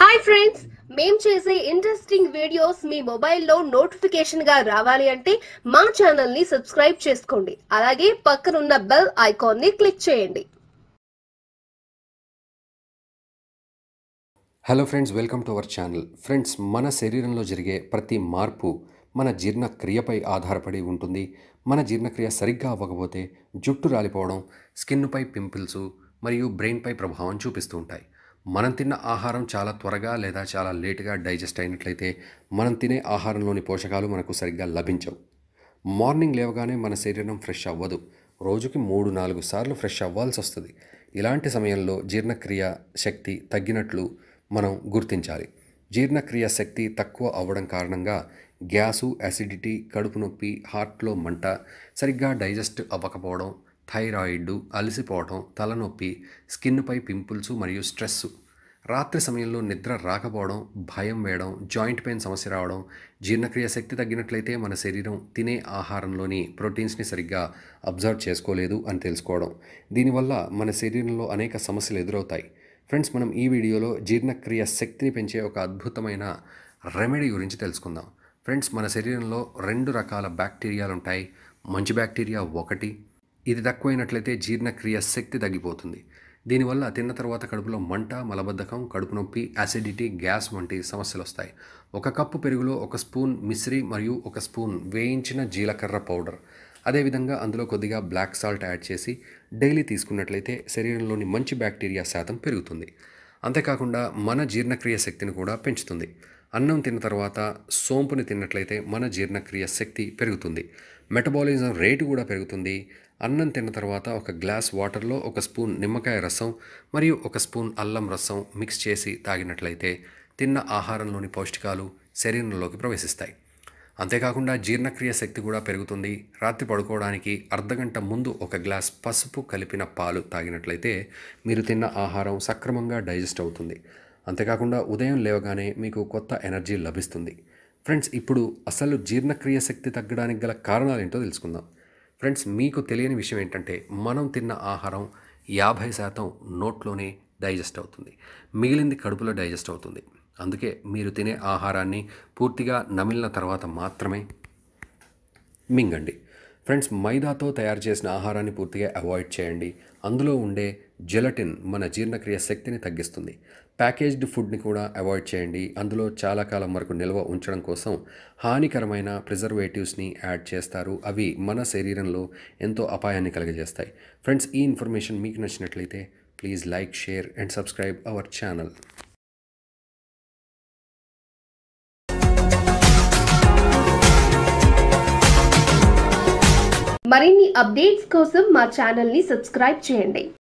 hi friends మేం చేసే interesting videos మీ మొబైల్లో నోటిఫికేషన్ గా రావాలి అంటే మా ఛానల్ ని సబ్స్క్రైబ్ చేసుకోండి అలాగే పక్కనున్న బెల్ ఐకాన్ ని క్లిక్ చేయండి hello friends welcome to our channel friends మన శరీరంలో జరిగే ప్రతి మార్పు మన జీర్ణక్రియపై ఆధారపడి ఉంటుంది మన జీర్ణక్రియ సరిగ్గా అవ్వకపోతే జుట్టు రాలిపోవడం స్కిన్పై పింపుల్స్ మరియు బ్రెయిన్పై ప్రభావం చూపిస్తూ ఉంటాయి మనం తిన్న ఆహారం చాలా త్వరగా లేదా చాలా లేటుగా డైజెస్ట్ అయినట్లయితే మనం తినే ఆహారంలోని పోషకాలు మనకు సరిగ్గా లభించవు మార్నింగ్ లేవగానే మన శరీరం ఫ్రెష్ అవ్వదు రోజుకి మూడు నాలుగు సార్లు ఫ్రెష్ అవ్వాల్సి వస్తుంది ఇలాంటి సమయంలో జీర్ణక్రియ శక్తి తగ్గినట్లు మనం గుర్తించాలి జీర్ణక్రియ శక్తి తక్కువ అవ్వడం కారణంగా గ్యాసు అసిడిటీ కడుపు నొప్పి హార్ట్లో మంట సరిగ్గా డైజెస్ట్ అవ్వకపోవడం థైరాయిడ్ అలసిపోవడం తలనొప్పి స్కిన్పై పింపుల్స్ మరియు స్ట్రెస్ రాత్రి సమయంలో నిద్ర రాకపోవడం భయం వేయడం జాయింట్ పెయిన్ సమస్య రావడం జీర్ణక్రియ శక్తి తగ్గినట్లయితే మన శరీరం తినే ఆహారంలోని ప్రోటీన్స్ని సరిగ్గా అబ్జర్వ్ చేసుకోలేదు అని తెలుసుకోవడం దీనివల్ల మన శరీరంలో అనేక సమస్యలు ఎదురవుతాయి ఫ్రెండ్స్ మనం ఈ వీడియోలో జీర్ణక్రియ శక్తిని పెంచే ఒక అద్భుతమైన రెమెడీ గురించి తెలుసుకుందాం ఫ్రెండ్స్ మన శరీరంలో రెండు రకాల బ్యాక్టీరియాలు ఉంటాయి మంచి బ్యాక్టీరియా ఒకటి ఇది తక్కువైనట్లయితే జీర్ణక్రియ శక్తి తగ్గిపోతుంది దీనివల్ల తిన్న తర్వాత కడుపులో మంట మలబద్ధకం కడుపు నొప్పి అసిడిటీ గ్యాస్ వంటి సమస్యలు వస్తాయి ఒక కప్పు పెరుగులో ఒక స్పూన్ మిశ్రి మరియు ఒక స్పూన్ వేయించిన జీలకర్ర పౌడర్ అదేవిధంగా అందులో కొద్దిగా బ్లాక్ సాల్ట్ యాడ్ చేసి డైలీ తీసుకున్నట్లయితే శరీరంలోని మంచి బ్యాక్టీరియా శాతం పెరుగుతుంది అంతేకాకుండా మన జీర్ణక్రియ శక్తిని కూడా పెంచుతుంది అన్నం తిన్న తర్వాత సోంపుని తిన్నట్లయితే మన జీర్ణక్రియ శక్తి పెరుగుతుంది మెటబాలిజం రేటు కూడా పెరుగుతుంది అన్నం తిన్న తర్వాత ఒక గ్లాస్ వాటర్లో ఒక స్పూన్ నిమ్మకాయ రసం మరియు ఒక స్పూన్ అల్లం రసం మిక్స్ చేసి తాగినట్లయితే తిన్న ఆహారంలోని పౌష్టికాలు శరీరంలోకి ప్రవేశిస్తాయి అంతేకాకుండా జీర్ణక్రియ శక్తి కూడా పెరుగుతుంది రాత్రి పడుకోవడానికి అర్ధగంట ముందు ఒక గ్లాస్ పసుపు కలిపిన పాలు తాగినట్లయితే మీరు తిన్న ఆహారం సక్రమంగా డైజెస్ట్ అవుతుంది అంతేకాకుండా ఉదయం లేవగానే మీకు కొత్త ఎనర్జీ లభిస్తుంది ఫ్రెండ్స్ ఇప్పుడు అసలు జీర్ణక్రియ శక్తి తగ్గడానికి గల కారణాలు ఏంటో తెలుసుకుందాం ఫ్రెండ్స్ మీకు తెలియని విషయం ఏంటంటే మనం తిన్న ఆహారం యాభై శాతం నోట్లోనే డైజెస్ట్ అవుతుంది మిగిలింది కడుపులో డైజెస్ట్ అవుతుంది అందుకే మీరు తినే ఆహారాన్ని పూర్తిగా నమిలిన తర్వాత మాత్రమే మింగండి ఫ్రెండ్స్ మైదాతో తయారు చేసిన ఆహారాన్ని పూర్తిగా అవాయిడ్ చేయండి అందులో ఉండే జెలటిన్ మన జీర్ణక్రియ శక్తిని తగ్గిస్తుంది ప్యాకేజ్డ్ ఫుడ్ని కూడా అవాయిడ్ చేయండి అందులో చాలా కాలం వరకు నిల్వ ఉంచడం కోసం హానికరమైన ప్రిజర్వేటివ్స్ని యాడ్ చేస్తారు అవి మన శరీరంలో ఎంతో అపాయాన్ని కలుగజేస్తాయి ఫ్రెండ్స్ ఈ ఇన్ఫర్మేషన్ మీకు నచ్చినట్లయితే please like share and subscribe our channel మరిన్ని అప్డేట్స్ కోసం మా ఛానల్ ని సబ్స్క్రైబ్ చేయండి